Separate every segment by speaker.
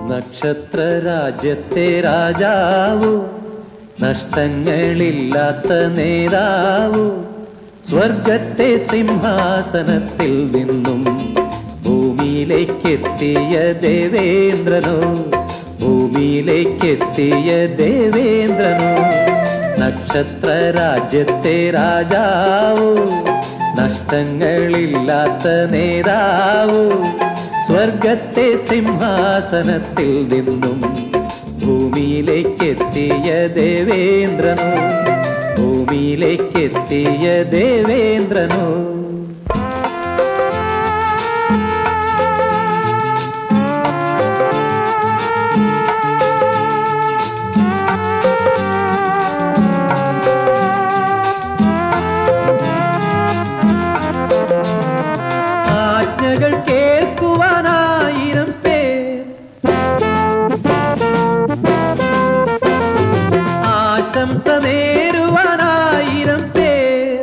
Speaker 1: നക്ഷത്ര രാജ്യത്തെ രാജാവു നഷ്ടങ്ങളില്ലാത്ത നേതാവു സ്വർഗത്തെ സിംഹാസനത്തിൽ നിന്നും ഭൂമിയിലേക്കെത്തിയ ദേവേന്ദ്രനോ ഭൂമിയിലേക്കെത്തിയ ദേവേന്ദ്രനോ നക്ഷത്ര രാജ്യത്തെ രാജാവു നഷ്ടങ്ങളില്ലാത്ത നേതാവു സ്വർഗത്തെ സിംഹാസനത്തിൽ നിന്നും ഭൂമിയിലേക്കെത്തിയ ദേവേന്ദ്രനോ ഭൂമിയിലേക്കെത്തിയ ദേവേന്ദ്രനോ ആജ്ഞകൾ കേൾക്കുവാനായിരം പേർ ആശംസ നേരുവാനായിരം പേർ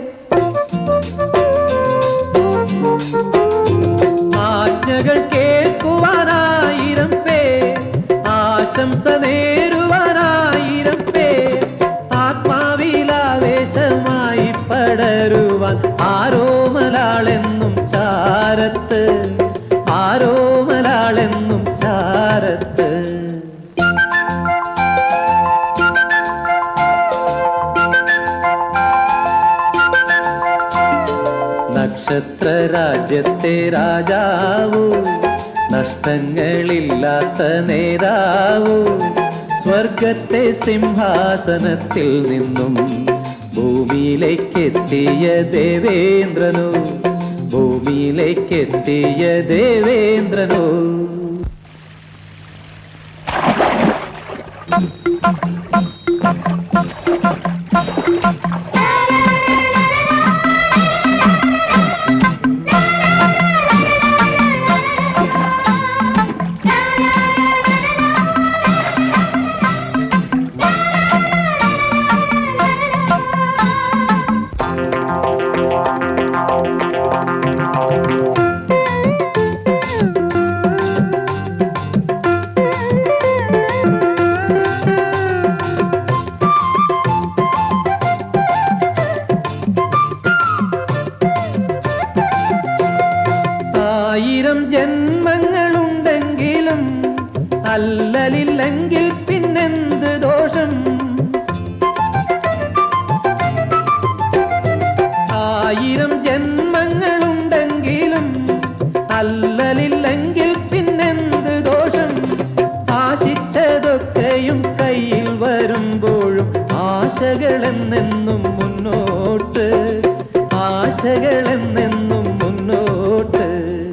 Speaker 1: ആജ്ഞകൾ കേൾക്കുവാനായിരം പേർ ആശംസ നേരുവാനായിരം പേർ ആത്മാവിലാവേശമായി പടരുവാൻ ആരോമലാളെന്നും ചാരത്ത് ആരോമലാളെന്നും ചാരത്ത് നക്ഷത്ര രാജ്യത്തെ രാജാവു നഷ്ടങ്ങളില്ലാത്ത നേതാവു സ്വർഗത്തെ സിംഹാസനത്തിൽ നിന്നും ഭൂമിയിലേക്കെത്തിയ ദേവേന്ദ്രനോ ഭൂമിയിലേക്കെത്തിയ ദേവേന്ദ്രനോ ആയിരം ജന്മങ്ങളുണ്ടെങ്കിലും അല്ലലില്ലെങ്കിൽ പിന്നെന്ത് ദോഷം ആയിരം ജന്മങ്ങളുണ്ടെങ്കിലും അല്ലലില്ലെങ്കിൽ പിന്നെന്ത് ദോഷം ആശിച്ചതൊക്കെയും കയ്യിൽ വരുമ്പോഴും ആശകളെന്നെന്നും മുന്നോട്ട് ആശകളെന്നെന്നും മുന്നോട്ട്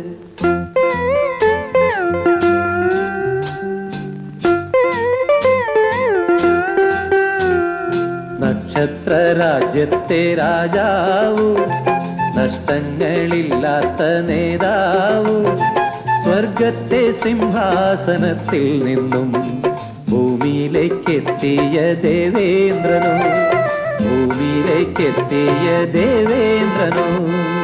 Speaker 1: നക്ഷത്ര രാജ്യത്തെ രാജാവു നഷ്ടങ്ങളില്ലാത്ത നേതാവു സ്വർഗത്തെ സിംഹാസനത്തിൽ നിന്നും ഭൂമിയിലേക്കെത്തിയ ദേവേന്ദ്രനോ ഭൂമിയിലേക്കെത്തിയ ദേവേന്ദ്രനോ